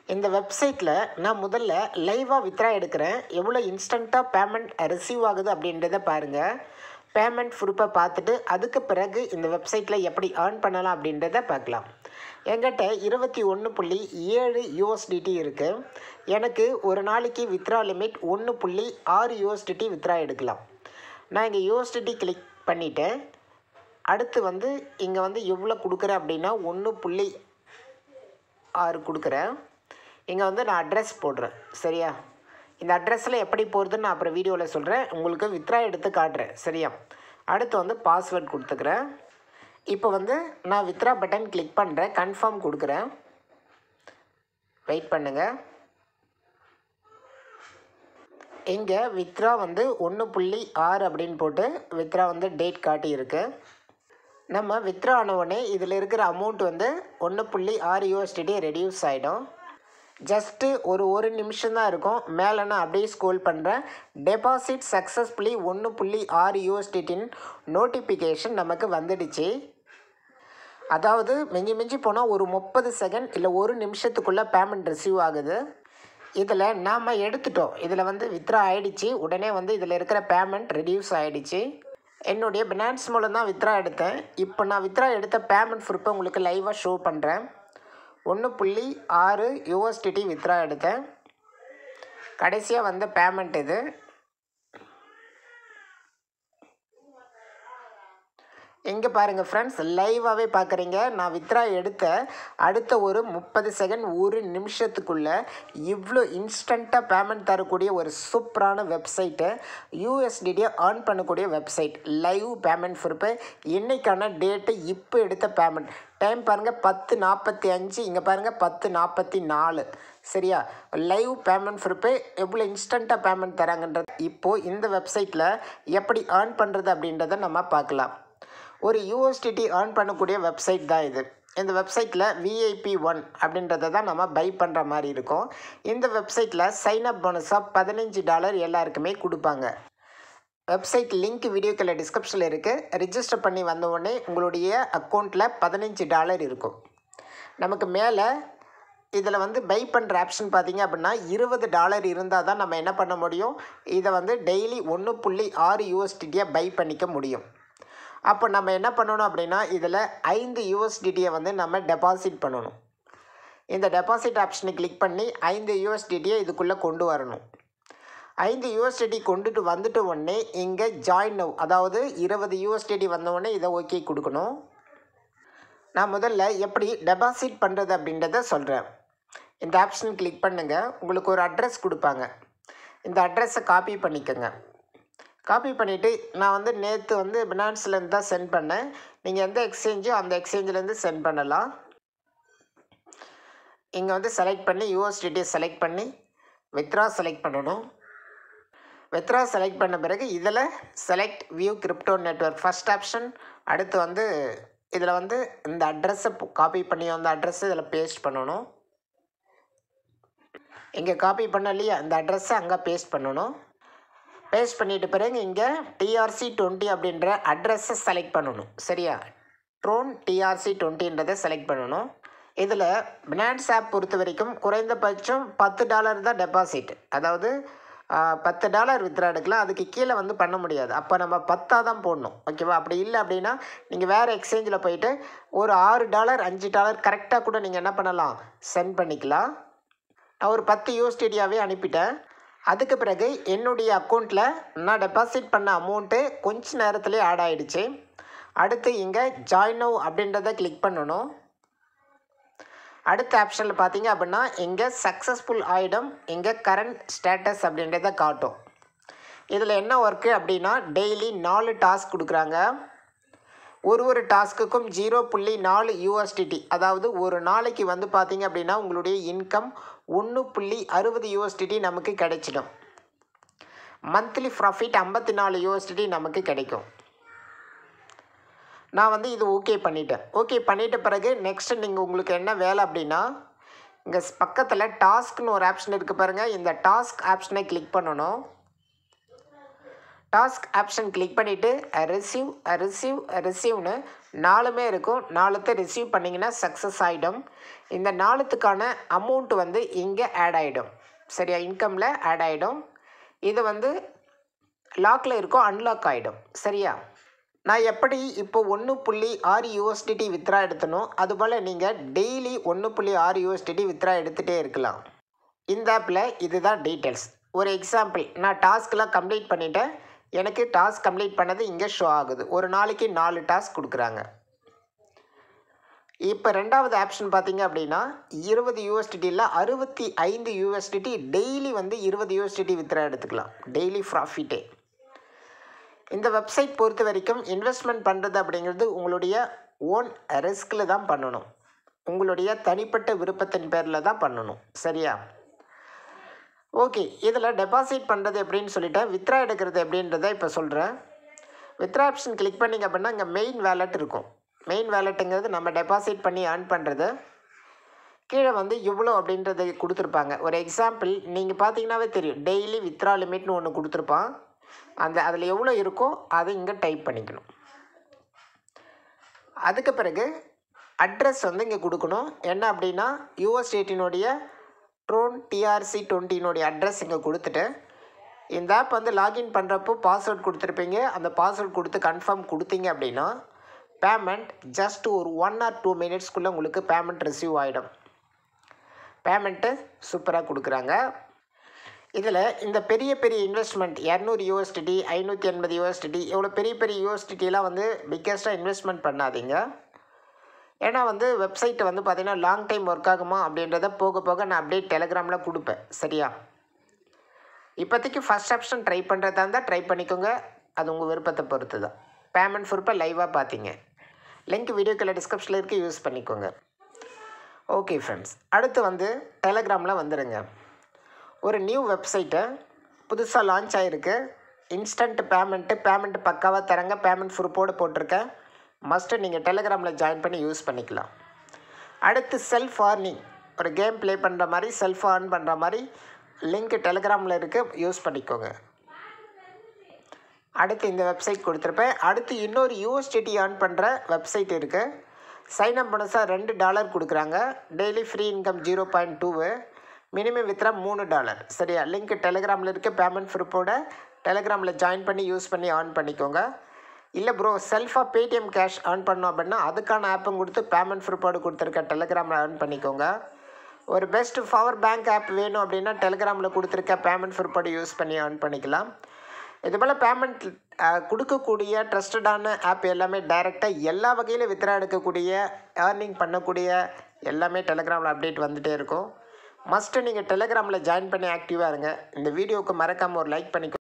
இந்த வெப்சைட்டில் நான் முதல்ல லைவாக வித்ரா எடுக்கிறேன் எவ்வளோ இன்ஸ்டண்ட்டாக பேமெண்ட் ரிசீவ் ஆகுது அப்படின்றத பாருங்கள் பேமெண்ட் ப்ரூஃபை பார்த்துட்டு அதுக்கு பிறகு இந்த வெப்சைட்டில் எப்படி ஏர்ன் பண்ணலாம் அப்படின்றத பார்க்கலாம் என்கிட்ட இருபத்தி ஒன்று புள்ளி ஏழு யூஎஸ்டிடி இருக்குது எனக்கு ஒரு நாளைக்கு வித்ரா லிமிட் ஒன்று புள்ளி ஆறு யூஎஸ்டிடி வித்ரா எடுக்கலாம் நான் இங்கே யூஎஸ்டிடி கிளிக் பண்ணிவிட்டேன் அடுத்து வந்து இங்கே வந்து எவ்வளோ கொடுக்குறேன் அப்படின்னா ஒன்று புள்ளி ஆறு கொடுக்குறேன் இங்கே வந்து நான் அட்ரஸ் போடுறேன் சரியா இந்த அட்ரஸில் எப்படி போகிறதுன்னு நான் அப்புறம் வீடியோவில் சொல்கிறேன் உங்களுக்கு வித்ரா எடுத்து காட்டுறேன் சரியா அடுத்து வந்து பாஸ்வேர்ட் கொடுத்துக்கிறேன் இப்போ வந்து நான் வித்ரா பட்டன் கிளிக் பண்ணுறேன் கன்ஃபார்ம் கொடுக்குறேன் வெயிட் பண்ணுங்கள் இங்கே வித்ரா வந்து ஒன்று புள்ளி ஆறு அப்படின்னு போட்டு வித்ரா வந்து டேட் காட்டியிருக்கு நம்ம வித்ரா ஆனவுடனே இதில் இருக்கிற அமௌண்ட் வந்து ஒன்று புள்ளி ஆறு யூஎஸ்டிடி ரெடியூஸ் ஆகிடும் ஜஸ்ட்டு ஒரு ஒரு நிமிஷம் தான் இருக்கும் மேலே நான் அப்படியே ஸ்கோல் பண்ணுறேன் டெபாசிட் சக்ஸஸ்ஃபுல்லி ஒன்று புள்ளி ஆறு யூஎஸ்டிடின் நோட்டிஃபிகேஷன் நமக்கு வந்துடுச்சு அதாவது மிஞ்சி மிஞ்சி போனால் ஒரு முப்பது செகண்ட் இல்லை ஒரு நிமிஷத்துக்குள்ளே பேமெண்ட் ரிசீவ் ஆகுது இதில் நாம் எடுத்துட்டோம் இதில் வந்து வித்ரா ஆயிடுச்சு உடனே வந்து இதில் இருக்கிற பேமெண்ட் ரெடியூஸ் ஆகிடுச்சு என்னுடைய பினான்ஸ் மூலம் தான் வித்ரா எடுத்தேன் இப்போ நான் வித்ரா எடுத்த பேமெண்ட் ப்ரூஃபை உங்களுக்கு லைவாக ஷோ பண்ணுறேன் ஒன்று புள்ளி ஆறு யூஎஸ்டிடி வித்ரா எடுத்தேன் கடைசியாக வந்த பேமெண்ட் இது இங்கே பாருங்கள் ஃப்ரெண்ட்ஸ் லைவாகவே பார்க்குறீங்க நான் வித்ரா எடுத்த அடுத்த ஒரு முப்பது செகண்ட் ஒரு நிமிஷத்துக்குள்ளே இவ்வளோ இன்ஸ்டண்ட்டாக பேமெண்ட் தரக்கூடிய ஒரு சூப்பரான வெப்சைட்டு யூஎஸ்டிடியை ஏர்ன் பண்ணக்கூடிய வெப்சைட் லைவ் பேமெண்ட் ப்ரூஃபு இன்றைக்கான டேட்டு இப்போ எடுத்த பேமெண்ட் டைம் பாருங்கள் பத்து நாற்பத்தி அஞ்சு இங்கே பாருங்கள் பத்து நாற்பத்தி நாலு சரியா லைவ் பேமெண்ட் ப்ரூஃபு எவ்வளோ இன்ஸ்டண்ட்டாக பேமெண்ட் தராங்கன்றது இப்போது இந்த வெப்சைட்டில் எப்படி ஏர்ன் பண்ணுறது அப்படின்றத நம்ம பார்க்கலாம் ஒரு யூஎஸ்டிடி ஏர்ன் பண்ணக்கூடிய வெப்சைட் தான் இது இந்த வெப்சைட்டில் விஐபி ஒன் அப்படின்றத தான் நம்ம பை பண்ணுற மாதிரி இருக்கும் இந்த வெப்சைட்டில் சைன்அப் போனஸாக பதினஞ்சு டாலர் எல்லாருக்குமே கொடுப்பாங்க வெப்சைட் லிங்க் வீடியோக்கில் டிஸ்கிரிப்ஷனில் இருக்குது ரிஜிஸ்டர் பண்ணி வந்த உடனே உங்களுடைய அக்கௌண்ட்டில் பதினஞ்சு டாலர் இருக்கும் நமக்கு மேலே இதில் வந்து பை பண்ணுற ஆப்ஷன் பார்த்தீங்க அப்படின்னா இருபது டாலர் இருந்தால் தான் நம்ம என்ன பண்ண முடியும் இதை வந்து டெய்லி ஒன்று புள்ளி ஆறு யூஎஸ்டிடியாக பை பண்ணிக்க முடியும் அப்போ நம்ம என்ன பண்ணணும் அப்படின்னா இதில் ஐந்து யூஎஸ்டிடியை வந்து நம்ம டெபாசிட் பண்ணணும் இந்த டெபாசிட் ஆப்ஷனை கிளிக் பண்ணி ஐந்து யூஎஸ்டிடியை இதுக்குள்ளே கொண்டு வரணும் ஐந்து யூஎஸ்டிடி கொண்டுட்டு வந்துட்டு உடனே இங்கே ஜாயின் நவ் அதாவது இருபது யூஎஸ்டிடி வந்த உடனே இதை ஓகே கொடுக்கணும் நான் முதல்ல எப்படி டெபாசிட் பண்ணுறது அப்படின்றத சொல்கிறேன் இந்த ஆப்ஷன் கிளிக் பண்ணுங்கள் உங்களுக்கு ஒரு அட்ரஸ் கொடுப்பாங்க இந்த அட்ரஸை காப்பி பண்ணிக்கோங்க காப்பி பண்ணிவிட்டு நான் வந்து நேற்று வந்து பினான்ஸ்லேருந்து தான் சென்ட் பண்ணேன் நீங்கள் எந்த எக்ஸ்சேஞ்சோ அந்த எக்ஸ்சேஞ்சிலேருந்து சென்ட் பண்ணலாம் இங்கே வந்து செலக்ட் பண்ணி யூஎஸ்டிடி செலக்ட் பண்ணி வித்ரா செலக்ட் பண்ணணும் வித்ரா செலக்ட் பண்ண பிறகு இதில் select view crypto network first option அடுத்து வந்து இதில் வந்து இந்த அட்ரஸை காப்பி பண்ணி அந்த அட்ரஸை இதில் பேஸ்ட் பண்ணணும் இங்கே காப்பி பண்ண இல்லையா இந்த அட்ரஸை அங்கே பேஸ்ட் பண்ணணும் பேஸ்ட் பண்ணிட்டு பிறகு இங்கே டிஆர்சி டுவெண்ட்டி அப்படின்ற அட்ரஸை செலக்ட் பண்ணணும் சரியா ட்ரோன் டிஆர்சி டுவெண்ட்டின்றதை செலக்ட் பண்ணணும் இதில் பினான்ஸ் ஆப் பொறுத்த வரைக்கும் குறைந்தபட்சம் பத்து டாலர் தான் டெபாசிட் அதாவது பத்து டாலர் வித்ரா எடுக்கலாம் அதுக்கு கீழே வந்து பண்ண முடியாது அப்போ நம்ம பத்தாக தான் போடணும் ஓகேவா அப்படி இல்லை அப்படின்னா நீங்கள் வேறு எக்ஸ்சேஞ்சில் போயிட்டு ஒரு ஆறு டாலர் அஞ்சு டாலர் கரெக்டாக கூட நீங்கள் என்ன பண்ணலாம் சென்ட் பண்ணிக்கலாம் நான் ஒரு பத்து யூஎஸ்டிடியாகவே அனுப்பிட்டேன் அதுக்கு பிறகு என்னுடைய அக்கௌண்ட்டில் நான் டெபாசிட் பண்ண அமௌண்ட்டு கொஞ்ச நேரத்துலேயே ஆட் ஆகிடுச்சு அடுத்து இங்கே ஜாயின் நவ் அப்படின்றத கிளிக் பண்ணணும் அடுத்த ஆப்ஷனில் பார்த்தீங்க அப்படின்னா இங்கே சக்ஸஸ்ஃபுல் ஆயிடும் இங்கே கரண்ட் ஸ்டேட்டஸ் அப்படின்றத காட்டும் இதில் என்ன ஒர்க்கு அப்படின்னா டெய்லி நாலு டாஸ்க் கொடுக்குறாங்க ஒரு ஒரு டாஸ்க்குக்கும் ஜீரோ புள்ளி நாலு யூஎஸ்டிடி அதாவது ஒரு நாளைக்கு வந்து பார்த்தீங்க அப்படின்னா உங்களுடைய இன்கம் ஒன்று புள்ளி அறுபது யூஎஸ்டிடி நமக்கு கிடைச்சிடும் மந்த்லி ப்ராஃபிட் ஐம்பத்தி நாலு யூஎஸ்டிடி நமக்கு கிடைக்கும் நான் வந்து இது ஓகே பண்ணிட்டேன் ஓகே பண்ணிட்ட பிறகு நெக்ஸ்ட் நீங்கள் உங்களுக்கு என்ன வேலை அப்படின்னா இங்கே பக்கத்தில் டாஸ்க்னு ஒரு ஆப்ஷன் இருக்குது பாருங்கள் இந்த டாஸ்க் ஆப்ஷனை கிளிக் பண்ணணும் டாஸ்க் ஆப்ஷன் கிளிக் பண்ணிவிட்டு ரிசீவ் ரிசீவ் ரிசீவ்னு நாலுமே இருக்கும் நாலுத்தை ரிசீவ் பண்ணிங்கன்னா சக்ஸஸ் ஆகிடும் இந்த நாலுத்துக்கான அமௌண்ட் வந்து இங்கே ஆட் ஆகிடும் சரியா இன்கமில் ஆட் ஆகிடும் இது வந்து லாக்கில் இருக்கும் அன்லாக் ஆகிடும் சரியா நான் எப்படி இப்போ ஒன்று புள்ளி ஆறு யூஎஸ்டிடி வித்ரா எடுத்தனோ அதுபோல் நீங்கள் டெய்லி ஒன்று புள்ளி ஆறு யூஎஸ்டிடி வித்ரா எடுத்துகிட்டே இருக்கலாம் இந்த ஆப்பில் இதுதான் டீட்டெயில்ஸ் ஒரு எக்ஸாம்பிள் நான் டாஸ்க்லாம் கம்ப்ளீட் பண்ணிட்டேன் எனக்கு டாஸ்க் கம்ப்ளீட் பண்ணது இங்கே ஷோ ஆகுது ஒரு நாளைக்கு நாலு டாஸ்க் கொடுக்குறாங்க இப்போ ரெண்டாவது ஆப்ஷன் பார்த்தீங்க அப்படின்னா இருபது யூஎஸ்டிடியில் அறுபத்தி ஐந்து யூஎஸ்டிடி டெய்லி வந்து இருபது யூஎஸ்டிடி வித்ரா எடுத்துக்கலாம் டெய்லி ப்ராஃபிட்டே இந்த வெப்சைட் பொறுத்த வரைக்கும் இன்வெஸ்ட்மெண்ட் பண்ணுறது அப்படிங்கிறது உங்களுடைய ஓன் ரிஸ்கில் தான் பண்ணணும் உங்களுடைய தனிப்பட்ட விருப்பத்தின் பேரில் தான் பண்ணணும் சரியா ஓகே இதில் டெபாசிட் பண்ணுறது எப்படின்னு சொல்லிட்டேன் வித்ரா எடுக்கிறது எப்படின்றத இப்போ சொல்கிறேன் வித்ரா ஆப்ஷன் கிளிக் பண்ணிங்க அப்படின்னா இங்கே மெயின் வேலட் இருக்கும் மெயின் வேலட்டுங்கிறது நம்ம டெபாசிட் பண்ணி ஏர்ன் பண்ணுறது கீழே வந்து இவ்வளோ அப்படின்றத கொடுத்துருப்பாங்க ஒரு எக்ஸாம்பிள் நீங்கள் பார்த்தீங்கன்னாவே தெரியும் டெய்லி வித்ரா லிமிட்னு ஒன்று கொடுத்துருப்பான் அந்த அதில் எவ்வளோ இருக்கோ அதை இங்கே டைப் பண்ணிக்கணும் அதுக்கு பிறகு அட்ரஸ் வந்து இங்கே கொடுக்கணும் என்ன அப்படின்னா யூஎஸ் ஸ்டேட்டினுடைய ட்ரோன் டிஆர்சி டுவெண்ட்டினுடைய அட்ரஸ் இங்கே கொடுத்துட்டு இந்த ஆப் வந்து லாகின் பண்ணுறப்போ பாஸ்வேர்ட் கொடுத்துருப்பீங்க அந்த பாஸ்வேர்ட் கொடுத்து கன்ஃபார்ம் கொடுத்தீங்க அப்படின்னா பேமெண்ட் ஜஸ்ட் ஒரு ஒன் ஆர் டூ மினிட்ஸ்க்குள்ளே உங்களுக்கு பேமெண்ட் ரிசீவ் ஆகிடும் பேமெண்ட்டு சூப்பராக கொடுக்குறாங்க இதில் இந்த பெரிய பெரிய இன்வெஸ்ட்மெண்ட் இரநூறு யூஎஸ்டிடி ஐநூற்றி எண்பது யூஎஸ்டிடி இவ்வளோ பெரிய பெரிய யூஎஸ்டிடிலாம் வந்து பிக்கஸ்ட்டாக இன்வெஸ்ட்மெண்ட் பண்ணாதீங்க ஏன்னா வந்து வெப்சைட்டு வந்து பார்த்திங்கன்னா லாங் டைம் ஒர்க் ஆகுமா அப்படின்றத போக போக நான் அப்டேட் டெலகிராமில் கொடுப்பேன் சரியா இப்போதைக்கு ஃபஸ்ட் ஆப்ஷன் ட்ரை பண்ணுறதா இருந்தால் ட்ரை பண்ணிக்கோங்க அது உங்கள் விருப்பத்தை பொறுத்து தான் பேமெண்ட் ஃபுருப்பை லைவாக பார்த்தீங்க லிங்க் வீடியோக்கில் டிஸ்கிரிப்ஷனில் இருக்குது யூஸ் பண்ணிக்கோங்க ஓகே ஃப்ரெண்ட்ஸ் அடுத்து வந்து டெலகிராமில் வந்துடுங்க ஒரு நியூ வெப்சைட்டை புதுசாக லான்ச் ஆகிருக்கு இன்ஸ்டன்ட் பேமெண்ட்டு பேமெண்ட் பக்காவாக தரங்க பேமெண்ட் ப்ரூஃபோடு போட்டிருக்கேன் மஸ்ட்டு நீங்கள் டெலகிராமில் ஜாயின் பண்ணி யூஸ் பண்ணிக்கலாம் அடுத்து செல்ஃப் ஏர்னிங் ஒரு கேம் ப்ளே பண்ணுற மாதிரி செல்ஃப் ஏர்ன் பண்ணுற மாதிரி லிங்க் டெலகிராமில் இருக்குது யூஸ் பண்ணிக்கோங்க அடுத்து இந்த வெப்சைட் கொடுத்துருப்பேன் அடுத்து இன்னொரு யூஎஸ்டிடி ஏர்ன் பண்ணுற வெப்சைட் இருக்குது சைன் அப் பண்ணஸாக ரெண்டு டாலர் கொடுக்குறாங்க daily free income zero point two minimum withdraw மூணு டாலர் சரியா லிங்க் டெலகிராமில் இருக்க பேமெண்ட் ப்ரூஃபோட டெலகிராமில் ஜாயின் பண்ணி யூஸ் பண்ணி ஆன் பண்ணிக்கோங்க இல்லை ப்ரோ செல்ஃபாக பேடிஎம் கேஷ் ஏர்ன் பண்ணோம் அப்படின்னா அதுக்கான ஆப்பும் கொடுத்து பேமெண்ட் ப்ரூஃபோடு கொடுத்துருக்க டெலகிராமில் ஏர்ன் பண்ணிக்கோங்க ஒரு பெஸ்ட் பவர் பேங்க் ஆப் வேணும் அப்படின்னா டெலகிராமில் கொடுத்துருக்க பேமெண்ட் ப்ரூஃபோடு யூஸ் பண்ணி ஏர்ன் பண்ணிக்கலாம் இதுபோல் பேமெண்ட் கொடுக்கக்கூடிய ட்ரஸ்டடான ஆப் எல்லாமே டைரெக்டாக எல்லா வகையிலும் வித்ரா எடுக்கக்கூடிய ஏர்னிங் பண்ணக்கூடிய எல்லாமே டெலகிராமில் அப்டேட் வந்துகிட்டே இருக்கும் மஸ்ட்டு நீங்கள் டெலகிராமில் ஜாயின் பண்ணி ஆக்டிவாக இருங்க இந்த வீடியோவுக்கு மறக்காமல் ஒரு லைக் பண்ணிக்கோ